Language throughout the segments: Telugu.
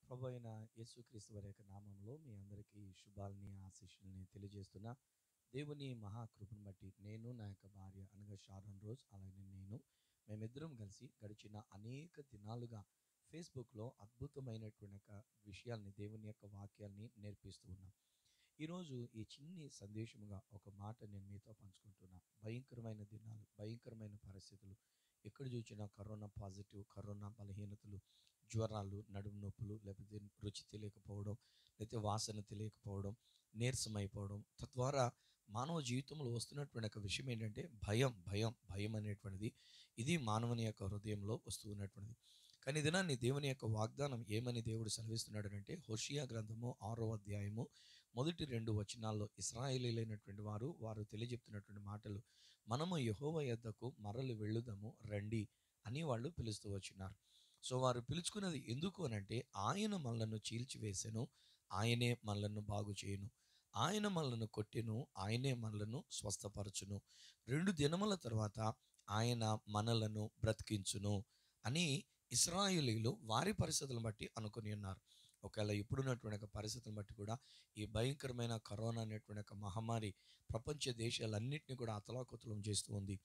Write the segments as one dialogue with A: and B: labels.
A: ప్రభు అయిన యేసుక్రీస్తు వారి యొక్క నామంలో మీ అందరికీ శుభాలని ఆశీస్సుల్ని తెలియజేస్తున్నా దేవుని మహాకృపను బట్టి నేను నా యొక్క భార్య అనగా షారోన్ రోజ్ అలాగే నేను మేమిద్దరం కలిసి గడిచిన అనేక దినాలుగా ఫేస్బుక్లో అద్భుతమైనటువంటి యొక్క విషయాల్ని దేవుని యొక్క వాక్యాల్ని నేర్పిస్తూ ఉన్నాం ఈరోజు ఈ చిన్ని సందేశముగా ఒక మాట నేను మీతో పంచుకుంటున్నా భయంకరమైన దినాలు భయంకరమైన పరిస్థితులు ఎక్కడ చూసినా కరోనా పాజిటివ్ కరోనా బలహీనతలు జ్వరాలు నడుము నొప్పులు లేకపోతే రుచి తెలియకపోవడం లేకపోతే వాసన తెలియకపోవడం నీరసమైపోవడం తద్వారా మానవ జీవితంలో వస్తున్నటువంటి ఒక విషయం ఏంటంటే భయం భయం భయం అనేటువంటిది ఇది మానవుని యొక్క హృదయంలో వస్తూ ఉన్నటువంటిది కానీ దినాన్ని దేవుని యొక్క వాగ్దానం ఏమని దేవుడు సెలవిస్తున్నాడు అంటే హోషియా గ్రంథము ఆరో అధ్యాయము మొదటి రెండు వచనాల్లో ఇస్రాయేలీలైనటువంటి వారు వారు తెలియజెప్తున్నటువంటి మాటలు మనము యహోవ యొద్దకు మరలు వెళ్ళుదాము రండి అని వాళ్ళు పిలుస్తూ వచ్చినారు సో వారు పిలుచుకున్నది ఎందుకు అనంటే ఆయన మనలను చీల్చివేసెను ఆయనే మనలను బాగు చేయను ఆయన మనలను కొట్టెను ఆయనే మనలను స్వస్థపరచును రెండు దినముల తర్వాత ఆయన మనలను బ్రతికించును అని ఇస్రాయేలీలు వారి పరిస్థితులను బట్టి అనుకుని ఉన్నారు ఒకవేళ ఇప్పుడున్నటువంటి ఒక పరిస్థితులను బట్టి కూడా ఈ భయంకరమైన కరోనా అనేటువంటి ఒక మహమ్మారి ప్రపంచ దేశాలన్నింటినీ కూడా అతలాకుతలం చేస్తూ ఉంది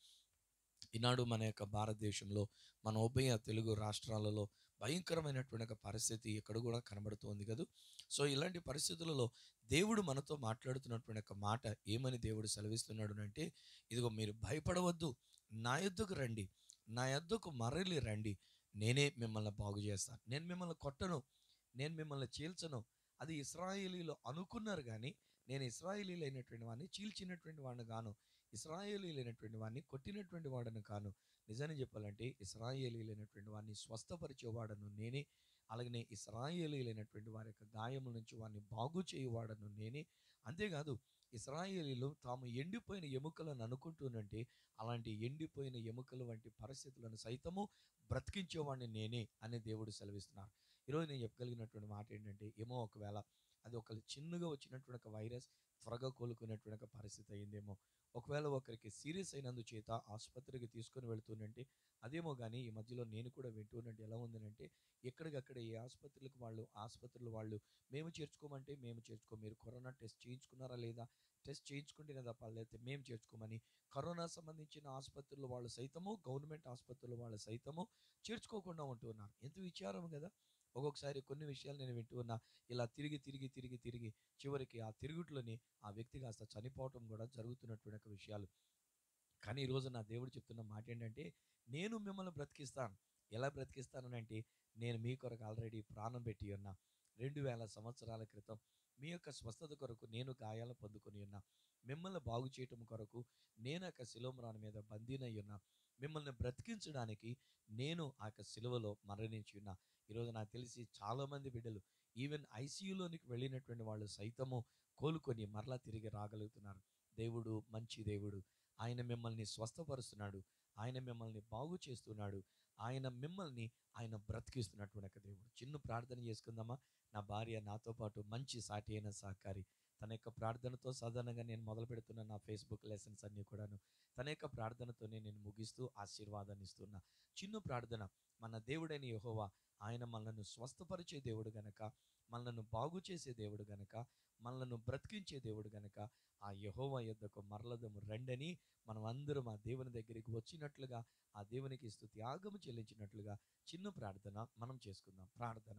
A: ఈనాడు మన యొక్క భారతదేశంలో మన ఉభయ తెలుగు రాష్ట్రాలలో భయంకరమైనటువంటి ఒక పరిస్థితి ఎక్కడ కూడా కనబడుతోంది కదా సో ఇలాంటి పరిస్థితులలో దేవుడు మనతో మాట్లాడుతున్నటువంటి ఒక మాట ఏమని దేవుడు సెలవిస్తున్నాడు అంటే ఇదిగో మీరు భయపడవద్దు నా యొద్దకు రండి నా యొద్దకు మరలి రండి నేనే మిమ్మల్ని బాగు చేస్తాను నేను మిమ్మల్ని కొట్టను నేను మిమ్మల్ని చీల్చను అది ఇస్రాయేలీలు అనుకున్నారు కానీ నేను ఇస్రాయేలీలు అయినటువంటి వాడిని చీల్చినటువంటి వాడిని గాను ఇస్రాయేలీలైనటువంటి వాడిని కొట్టినటువంటి వాడను కాను నిజాన్ని చెప్పాలంటే ఇస్రాయేలీలైనటువంటి వాడిని స్వస్థపరిచేవాడను నేనే అలాగనే ఇస్రాయేలీలైనటువంటి వారి యొక్క గాయముల నుంచి వాడిని బాగు చేయువాడను నేనే అంతేకాదు ఇస్రాయేలీలు తాము ఎండిపోయిన ఎముకలను అనుకుంటున్నంటే అలాంటి ఎండిపోయిన ఎముకల వంటి పరిస్థితులను సైతము బ్రతికించేవాడిని నేనే అని దేవుడు సెలవిస్తున్నారు ఈరోజు నేను చెప్పగలిగినటువంటి మాట ఏంటంటే ఏమో ఒకవేళ అది ఒక చిన్నగా వచ్చినటువంటి ఒక వైరస్ త్వరగా కోలుకునేటువంటి ఒక పరిస్థితి అయిందేమో ఒకవేళ ఒకరికి సీరియస్ అయినందు చేత ఆసుపత్రికి తీసుకొని వెళుతున్నంటే అదేమో కానీ ఈ మధ్యలో నేను కూడా వింటున్నట్టు ఎలా ఉందనంటే ఎక్కడికక్కడ ఏ ఆసుపత్రులకు వాళ్ళు ఆసుపత్రులు వాళ్ళు మేము చేర్చుకోమంటే మేము చేర్చుకో మీరు కరోనా టెస్ట్ చేయించుకున్నారా లేదా టెస్ట్ చేయించుకుంటేనే తప్ప లేకపోతే మేము చేర్చుకోమని కరోనా సంబంధించిన ఆసుపత్రులు వాళ్ళు సైతము గవర్నమెంట్ ఆసుపత్రులు వాళ్ళు సైతము చేర్చుకోకుండా ఉంటున్నారు ఎంత విచారం కదా ఒక్కొక్కసారి కొన్ని విషయాలు నేను వింటూ ఉన్నా ఇలా తిరిగి తిరిగి తిరిగి తిరిగి చివరికి ఆ తిరుగుట్లోని ఆ వ్యక్తి కాస్త చనిపోవటం కూడా జరుగుతున్నటువంటి ఒక విషయాలు కానీ ఈరోజు నా దేవుడు చెప్తున్న మాట ఏంటంటే నేను మిమ్మల్ని బ్రతికిస్తాను ఎలా బ్రతికిస్తాను అంటే నేను మీ కొరకు ఆల్రెడీ ప్రాణం పెట్టి ఉన్నా రెండు వేల సంవత్సరాల క్రితం మీ యొక్క స్వస్థత కొరకు నేను గాయాలు పొందుకొని ఉన్నా మిమ్మల్ని బాగు చేయటం కొరకు నేను యొక్క శిలోమరాని మీద బందీనై ఉన్నా మిమ్మల్ని బ్రతికించడానికి నేను ఆ యొక్క శిలువలో మరణించి ఉన్నా ఈరోజు నాకు తెలిసి చాలామంది బిడ్డలు ఈవెన్ ఐసీయూలోనికి వెళ్ళినటువంటి వాళ్ళు సైతము కోలుకొని మరలా తిరిగి రాగలుగుతున్నారు దేవుడు మంచి దేవుడు ఆయన మిమ్మల్ని స్వస్థపరుస్తున్నాడు ఆయన మిమ్మల్ని బాగు చేస్తున్నాడు ఆయన మిమ్మల్ని ఆయన బ్రతికిస్తున్నటువంటి ఒక దేవుడు చిన్న ప్రార్థన చేసుకుందామా నా భార్య నాతో పాటు మంచి సాటి అయిన సహకారి తన యొక్క ప్రార్థనతో సాధారణంగా నేను మొదలు పెడుతున్న నా ఫేస్బుక్ లెసన్స్ అన్నీ కూడాను తన యొక్క ప్రార్థనతోనే నేను ముగిస్తూ ఆశీర్వాదాన్ని ఇస్తున్నా చిన్న ప్రార్థన మన దేవుడైన యహోవా ఆయన మనల్ని స్వస్థపరిచే దేవుడు గనక మనల్ని బాగు చేసే దేవుడు గనక మనల్ని బ్రతికించే దేవుడు గనక ఆ యహోవా యొద్దకు మరలదము రండని మనం అందరం ఆ దేవుని దగ్గరికి వచ్చినట్లుగా ఆ దేవునికి ఇస్తూ త్యాగము చెల్లించినట్లుగా చిన్న ప్రార్థన మనం చేసుకుందాం ప్రార్థన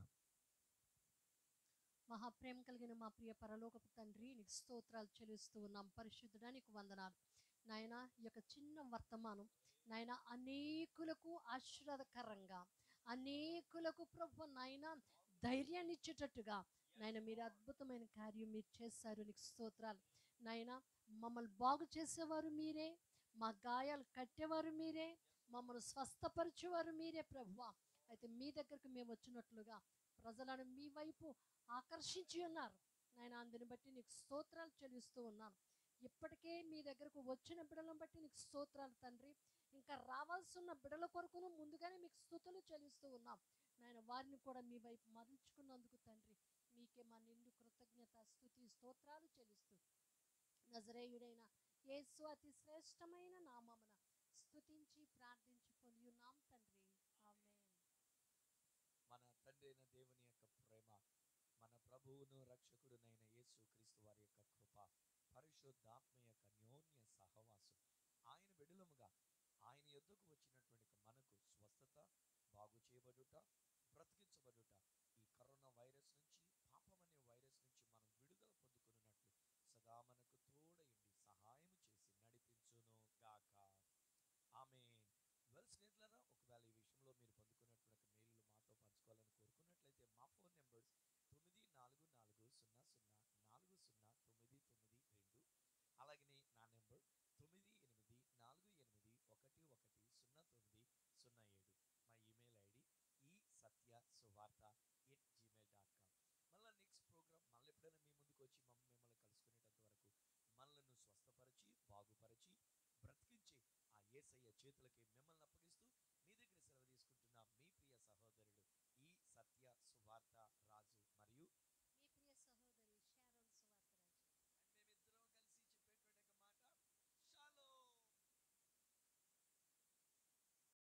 B: మహాప్రేమ కలిగిన మా ప్రియ పరలోకపు తండ్రి నీకు స్తోత్రాలు చెల్లిస్తూ ఉన్నాం పరిశుద్ధుడా నీకు వందనాలు నాయన ఈ యొక్క చిన్న వర్తమానం నాయన అనేకులకు ఆశీర్వాదకరంగా అనేకులకు ప్రభు నాయన ధైర్యాన్ని ఇచ్చేటట్టుగా నాయన మీరు అద్భుతమైన కార్యం మీరు చేశారు నీకు స్తోత్రాలు నాయన మమ్మల్ని బాగు చేసేవారు మీరే మా గాయాలు కట్టేవారు మీరే మమ్మల్ని స్వస్థపరిచేవారు మీరే ప్రభువా అయితే మీ దగ్గరకు మేము వచ్చినట్లుగా ప్రజలను మీ వైపు ఆకర్షించి ఉన్నారు నాయన అందుని బట్టి నీకు స్తోత్రాలు చెల్లిస్తూ ఉన్నాను ఇప్పటికే మీ దగ్గరకు వచ్చిన బిడలను బట్టి నీకు స్తోత్రాలు తండ్రి ఇంకా రావాల్సి ఉన్న బిడల కొరకును ముందుగానే మీకు స్థుతులు చెల్లిస్తూ ఉన్నాం నాయన వారిని కూడా మీ వైపు మరల్చుకున్నందుకు తండ్రి మీకే మా నిండు కృతజ్ఞత స్థుతి స్తోత్రాలు చెల్లిస్తూ నజరేయుడైన యేసు అతి శ్రేష్టమైన నామమున స్తుతించి ప్రార్థించి పొంది ఉన్నాం తండ్రి ఆమేన్
A: మన తండ్రి అయిన దేవుని యొక్క ప్రేమ మన ప్రభువును రక్షకుడునైన యేసు క్రీస్తు వారి యొక్క కృప పరిశుద్ధాత్మ యొక్క అన్యోన్య సహవాసం ఆయన బిడులముగా ఆయన యొద్దకు వచ్చినటువంటి మనకు స్వస్థత బాగు చేయబడుట బ్రతికించబడుట ఈ కరోనా వైరస్ నుంచి పాపమనే వైరస్ నుంచి మనం విడుదల పొందుకున్నట్లు సదా మనకు తోడయండి సహాయం చేసి నడిపించును గాక ఆమె వెల్ స్నేహితులారా ఒకవేళ ఈ విషయంలో మీరు పొందుకున్నటువంటి మేలు మాతో పంచుకోవాలని కోరుకున్నట్లయితే మా ఫోన్ నెంబర్స్ తొమ్మిది నాలుగు నాలుగు సున్నా సున్నా నాలుగు సున్నా తొమ్మిది తొమ్మిది రెండు అలాగనే నా నెంబర్ తొమ్మిది ఎనిమిది నాలుగు ఎనిమిది ఒకటి ఒకటి సున్నా తొమ్మిది సున్నా ఏడు మా ఈమెయిల్ ఐడి ఈ Satya Suvartha at Gmail dot com మళ్ళీ నెక్స్ట్ ప్రోగ్రామ్ మళ్ళీ ఎప్పుడైనా మీ ముందుకు వచ్చి మమ్మ మిమ్మల్ని కలుసుకునేటంత వరకు మనలను స్వస్థపరిచి బాగుపరిచి బ్రతికించి ఆ ఏసయ్య చేతులకి మిమ్మల్ని అప్పగిస్తూ